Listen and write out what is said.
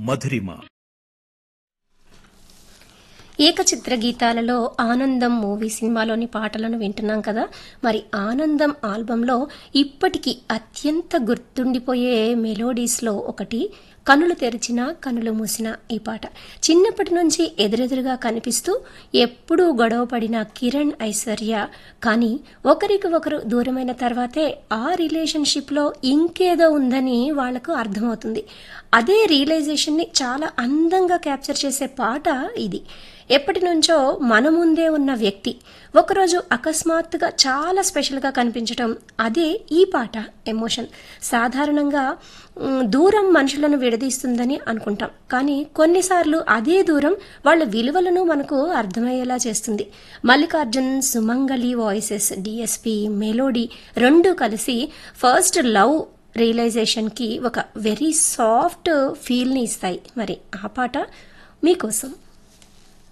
మధురిమ ఏకచిత్ర గీతాలలో ఆనందం మూవీ సినిమాలోని పాటలను వింటున్నాం కదా మరి ఆనందం ఆల్బంలో ఇప్పటికీ అత్యంత గుర్తుండిపోయే మెలోడీస్లో ఒకటి కనులు తెరిచిన కనులు మూసిన ఈ పాట చిన్నప్పటి నుంచి ఎదురెదురుగా కనిపిస్తూ ఎప్పుడూ గొడవపడిన కిరణ్ ఐశ్వర్య కానీ ఒకరికి ఒకరు దూరమైన తర్వాతే ఆ రిలేషన్షిప్లో ఇంకేదో ఉందని వాళ్లకు అర్థమవుతుంది అదే రియలైజేషన్ని చాలా అందంగా క్యాప్చర్ చేసే పాట ఇది ఎప్పటి నుంచో మన ముందే ఉన్న వ్యక్తి ఒకరోజు అకస్మాత్తుగా చాలా స్పెషల్గా కనిపించటం అదే ఈ పాట ఎమోషన్ సాధారణంగా మ్, దూరం మనుషులను విడదీస్తుందని అనుకుంటాం కానీ కొన్నిసార్లు అదే దూరం వాళ్ళ విలువలను మనకు అర్థమయ్యేలా చేస్తుంది Mallikarjun Sumangali voices DSP melody రెండు కలిసి ఫస్ట్ లవ్ రియలైజేషన్కి ఒక వెరీ సాఫ్ట్ ఫీల్ని ఇస్తాయి మరి ఆ పాట మీకోసం